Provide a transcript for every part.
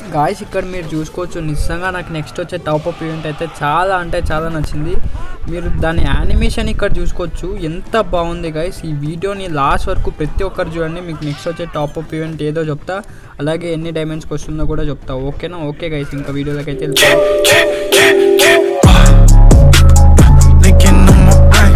Guys ఇక్కడ మీరు చూసుకోవచ్చు నిజంగా నాకు నెక్స్ట్ వచ్చే టాప్ అప్ ఈవెంట్ అయితే చాలా అంటే చాలా నచ్చింది మీరు దాని యానిమేషన్ ఇక్కడ చూసుకోవచ్చు ఎంత బాగుంది గాయస్ ఈ వీడియోని లాస్ట్ వరకు ప్రతి ఒక్కరు చూడండి మీకు నెక్స్ట్ వచ్చే టాప్ అప్ ఈవెంట్ ఏదో చెప్తా అలాగే ఎన్ని డైమండ్స్కి వస్తుందో కూడా చెప్తా ఓకేనా ఓకే గైస్ ఇంకా వీడియోలోకి అయితే వెళ్తాం Licking on my brain.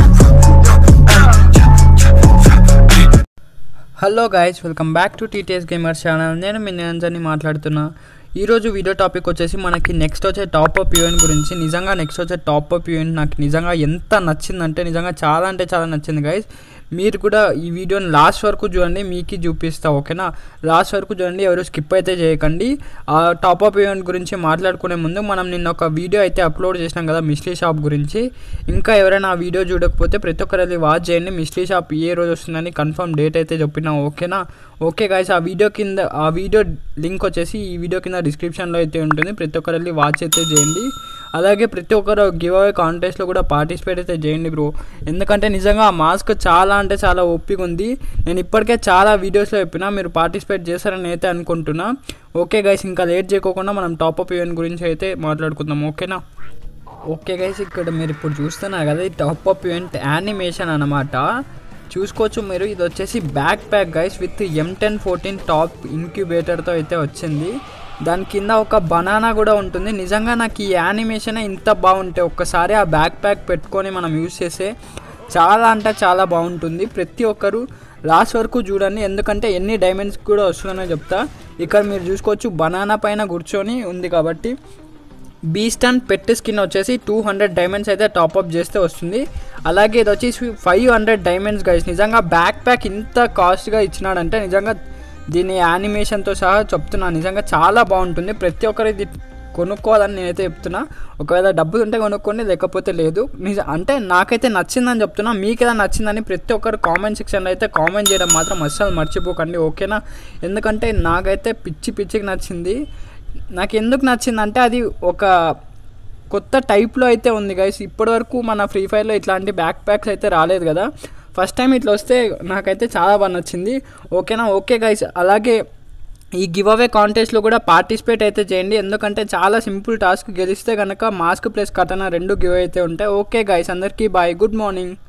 Hello guys welcome back to TTS gamers channel నేను మీ నిరంజన్ని మాట్లాడుతున్నా ఈరోజు వీడియో టాపిక్ వచ్చేసి మనకి నెక్స్ట్ వచ్చే టాప్ అప్ ఈవెంట్ గురించి నిజంగా నెక్స్ట్ వచ్చే టాప్ అప్ ఈవెంట్ నాకు నిజంగా ఎంత నచ్చిందంటే నిజంగా చాలా అంటే చాలా నచ్చింది గాయస్ మీరు కూడా ఈ వీడియోని లాస్ట్ వరకు చూడండి మీకు చూపిస్తా ఓకేనా లాస్ట్ వరకు చూడండి ఎవరు స్కిప్ అయితే చేయకండి ఆ టాప్ అప్ ఈవెంట్ గురించి మాట్లాడుకునే ముందు మనం నిన్న ఒక వీడియో అయితే అప్లోడ్ చేసినాం కదా మిస్లీ షాప్ గురించి ఇంకా ఎవరైనా ఆ వీడియో చూడకపోతే ప్రతి ఒక్కరు అది వాచ్ చేయండి మిస్లీ షాప్ ఏ రోజు వస్తుందని కన్ఫర్మ్ డేట్ అయితే చెప్పినా ఓకేనా ఓకే గాయస్ ఆ వీడియో కింద ఆ వీడియో లింక్ వచ్చేసి ఈ వీడియో కింద డిస్క్రిప్షన్లో అయితే ఉంటుంది ప్రతి ఒక్కరు వెళ్ళి వాచ్ అయితే చేయండి అలాగే ప్రతి ఒక్కరు గివ్ అవే కాంటెస్ట్లో కూడా పార్టిసిపేట్ అయితే చేయండి బ్రో ఎందుకంటే నిజంగా ఆ మాస్క్ చాలా అంటే చాలా ఓపిక ఉంది నేను ఇప్పటికే చాలా వీడియోస్లో చెప్పినా మీరు పార్టిసిపేట్ చేస్తారని అయితే అనుకుంటున్నా ఓకే గైస్ ఇంకా లేట్ చేయకోకుండా మనం టాప్ అప్ ఈవెంట్ గురించి అయితే మాట్లాడుకుందాం ఓకేనా ఓకే గైస్ ఇక్కడ మీరు ఇప్పుడు చూస్తున్నారు కదా ఈ టాప్ అప్ ఈవెంట్ యానిమేషన్ అనమాట చూసుకోవచ్చు మీరు ఇది వచ్చేసి backpack guys with M ten fourteen top ఇన్క్యుబేటర్తో అయితే వచ్చింది దాని కింద ఒక బనానా కూడా ఉంటుంది నిజంగా నాకు ఈ యానిమేషన్ ఇంత బాగుంటే ఒక్కసారి ఆ బ్యాక్ ప్యాక్ పెట్టుకొని మనం యూస్ చేస్తే చాలా అంటే చాలా బాగుంటుంది ప్రతి ఒక్కరు లాస్ట్ వరకు చూడండి ఎందుకంటే ఎన్ని డైమండ్స్ కూడా వస్తుందనే చెప్తా ఇక్కడ మీరు చూసుకోవచ్చు బనానా పైన కూర్చొని ఉంది కాబట్టి బీస్టన్ పెట్ స్కిన్ వచ్చేసి టూ హండ్రెడ్ డైమండ్స్ అయితే టాప్అప్ చేస్తే వస్తుంది అలాగే ఇది వచ్చేసి ఫైవ్ హండ్రెడ్ డైమండ్స్ గైస్ నిజంగా బ్యాక్ ప్యాక్ ఇంత కాస్ట్గా ఇచ్చినాడంటే నిజంగా దీని యానిమేషన్తో సహా చెప్తున్నా నిజంగా చాలా బాగుంటుంది ప్రతి ఒక్కరు ఇది కొనుక్కోవాలని నేనైతే చెప్తున్నా ఒకవేళ డబ్బులు ఉంటే కొనుక్కోండి లేకపోతే లేదు నిజ అంటే నాకైతే నచ్చిందని చెప్తున్నా మీకు ఎలా నచ్చిందని ప్రతి ఒక్కరు కామెంట్ సెక్షన్లో అయితే కామెంట్ చేయడం మాత్రం అస్సలు మర్చిపోకండి ఓకేనా ఎందుకంటే నాకైతే పిచ్చి పిచ్చికి నచ్చింది నాకు ఎందుకు నచ్చిందంటే అది ఒక కొత్త టైప్లో అయితే ఉంది గైస్ ఇప్పటివరకు మన ఫ్రీ ఫైర్లో ఇట్లాంటి బ్యాక్ ప్యాక్స్ అయితే రాలేదు కదా ఫస్ట్ టైం ఇట్లా వస్తే నాకైతే చాలా బాగా నచ్చింది ఓకేనా ఓకే గైస్ అలాగే ఈ గివ్ అవే కాంటెస్ట్లో కూడా పార్టిసిపేట్ అయితే చేయండి ఎందుకంటే చాలా సింపుల్ టాస్క్ గెలిస్తే కనుక మాస్క్ ప్లస్ కటన రెండు గివ్ అయితే ఉంటాయి ఓకే గైస్ అందరికీ బాయ్ గుడ్ మార్నింగ్